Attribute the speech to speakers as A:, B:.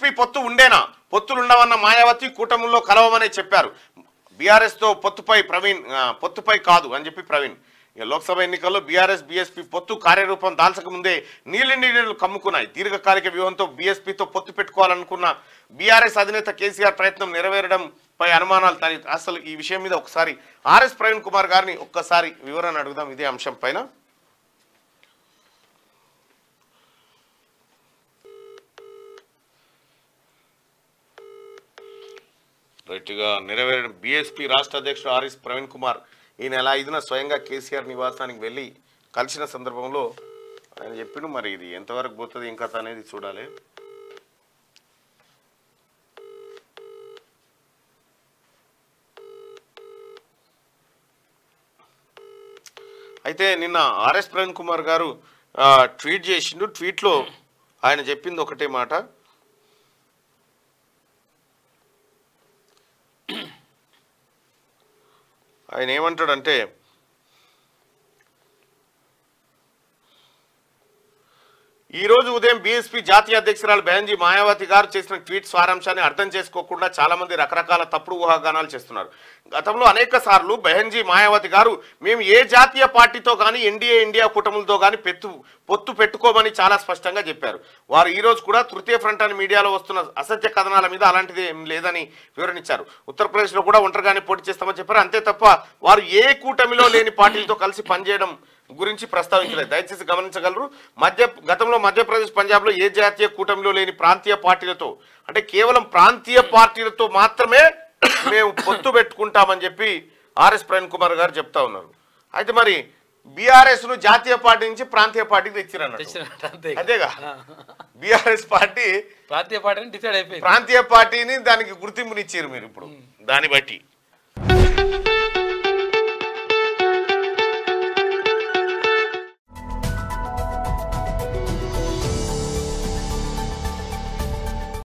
A: BSP పొత్తు ఉండేనా పొత్తులు ఉండవన్న మాయావతి కూటముల్లో కలవమనే చెప్పారు బీఆర్ఎస్ తో పొత్తుపై ప్రవీణ్ ఆ, పొత్తుపై కాదు అని చెప్పి ప్రవీణ్ ఇక లోక్సభ ఎన్నికల్లో బీఆర్ఎస్ బీఎస్పీ పొత్తు కార్యరూపం దాల్చక ముందే నీళ్ళు నీళ్ళు కమ్ముకున్నాయి దీర్ఘకాలిక వ్యూహంతో బీఎస్పీతో పొత్తు పెట్టుకోవాలనుకున్న బీఆర్ఎస్ అధినేత కేసీఆర్ ప్రయత్నం నెరవేరడం పై అనుమానాలు తని అసలు ఈ విషయం మీద ఒకసారి ఆర్ఎస్ ప్రవీణ్ కుమార్ గారిని ఒక్కసారి వివరణ అడుగుదాం ఇదే అంశం పైన రైట్గా నెరవేరడం బీఎస్పీ రాష్ట్ర అధ్యక్షుడు ఆర్ఎస్ ప్రవీణ్ కుమార్ ఈ నెల ఐదున స్వయంగా కేసీఆర్ నివాసానికి వెళ్ళి కలిసిన సందర్భంలో ఆయన చెప్పిండు మరి ఇది ఎంతవరకు పోతుంది ఏం కథ అనేది చూడాలి అయితే నిన్న ఆర్ఎస్ ప్రవీణ్ కుమార్ గారు ఆ, ట్వీట్ చేసిండు ట్వీట్లో ఆయన చెప్పింది ఒకటే మాట ఆయన ఏమంటాడంటే ఈ రోజు ఉదయం బీఎస్పీ జాతీయ అధ్యక్షురాలు బెహన్జీ మాయావతి గారు చేసిన ట్వీట్ సారాంశాన్ని అర్థం చేసుకోకుండా చాలా మంది రకరకాల తప్పుడు ఊహాగానాలు చేస్తున్నారు గతంలో అనేక సార్లు బెహన్జీ మాయావతి గారు మేము ఏ జాతీయ పార్టీతో కానీ ఎన్డీఏ ఇండియా కూటములతో కానీ పెత్తు పొత్తు పెట్టుకోమని చాలా స్పష్టంగా చెప్పారు వారు ఈ రోజు కూడా తృతీయ ఫ్రంట్ అని మీడియాలో వస్తున్న అసత్య కథనాల మీద అలాంటిది ఏం లేదని వివరణించారు ఉత్తరప్రదేశ్లో కూడా ఒంటరిగానే పోటీ చేస్తామని చెప్పారు అంతే తప్ప వారు ఏ కూటమిలో లేని పార్టీలతో కలిసి పనిచేయడం గురించి ప్రస్తావించలేదు దయచేసి గమనించగలరు మధ్య గతంలో మధ్యప్రదేశ్ పంజాబ్లో ఏ జాతీయ కూటమిలో లేని ప్రాంతీయ పార్టీలతో అంటే కేవలం ప్రాంతీయ పార్టీలతో మాత్రమే మేము పొత్తు పెట్టుకుంటామని చెప్పి ఆర్ఎస్ ప్రవీణ్ కుమార్ గారు చెప్తా ఉన్నారు అయితే మరి బీఆర్ఎస్ ను జాతీయ పార్టీ నుంచి ప్రాంతీయ పార్టీకి తెచ్చిరన్నట్టు
B: తెచ్చినట్టు అంతే ఇక.
A: అదేగా బీఆర్ఎస్ పార్టీ
B: ప్రాంతీయ పార్టీని డిసైడ్ అయిపోయింది
A: ప్రాంతీయ పార్టీని దానికి గుర్తింపునిచ్చారు మీరు ఇప్పుడు దాన్ని బట్టి